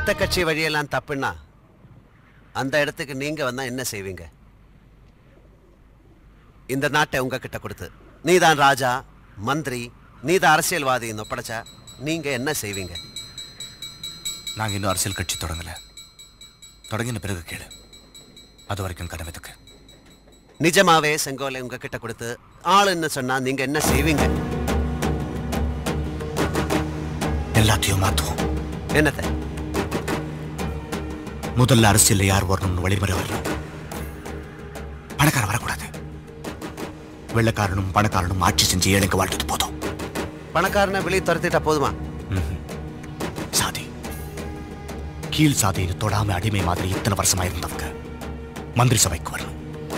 மத்த கட்சி வழியெல்லாம் தப்புன்னா அந்த இடத்துக்கு நீங்க வந்தா என்ன செய்வீங்க இந்த நாட்டை உங்ககிட்ட கொடுத்து நீதான் ராஜா மந்திரி நீதான் அரசியல்வாதின்னு ஒப்படைச்சா நீங்க என்ன செய்வீங்க நாங்கள் இன்னும் அரசியல் கட்சி தொடங்கல தொடங்கின பிறகு கேளு அது வரைக்கும் கனவதுக்கு நிஜமாவே செங்கோலை உங்ககிட்ட கொடுத்து ஆளுன்னு சொன்னா நீங்க என்ன செய்வீங்க எல்லாத்தையும் மாற்றுவோம் என்னத்தை முதல்ல அரசியல்ல யார் வரணும்னு வழிமுறை வரணும் பணக்காரன் வரக்கூடாது வெள்ளக்காரனும் பணக்காரனும் ஆட்சி செஞ்சு ஏழைங்க வாழ்ந்தது போதும் பணக்காரனை வெளியே துரத்திட்டா போதுமா சாதி கீழ் சாதியை தொடாம அடிமை மாதிரி இத்தனை வருஷமா இருந்தவங்க மந்திரி சபைக்கு வரணும்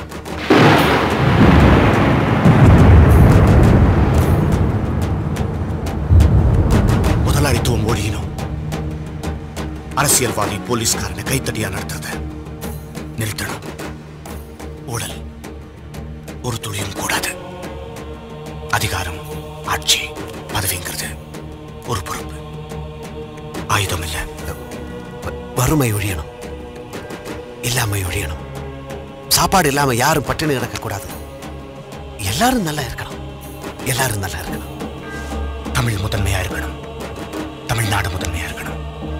முதலாளித்துவம் ஒழியணும் அரசியல்வாதி போலீஸ்காரனை கைத்தடியா நடத்துறத நிறுத்தணும் ஊழல் ஒரு துளியும் கூடாது அதிகாரம் ஆட்சி பதவிங்கிறது ஒரு பொறுப்பு ஆயுதம் இல்ல வறுமை ஒழியணும் இல்லாமை ஒழியணும் சாப்பாடு இல்லாம யாரும் பட்டினி கிடக்க கூடாது எல்லாரும் நல்லா இருக்கணும் எல்லாரும் நல்லா இருக்கணும் தமிழ் முதன்மையா இருக்கணும் தமிழ்நாடு முதன்மையா இருக்கணும்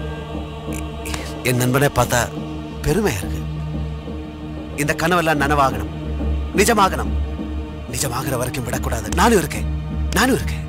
என் நண்பனை பார்த்தா பெருமையா இருக்கு இந்த கனவெல்லாம் நனவாகணும் நிஜமாகணும் நிஜமாகிற வரைக்கும் விடக்கூடாது நானும் இருக்கேன் நானும் இருக்கேன்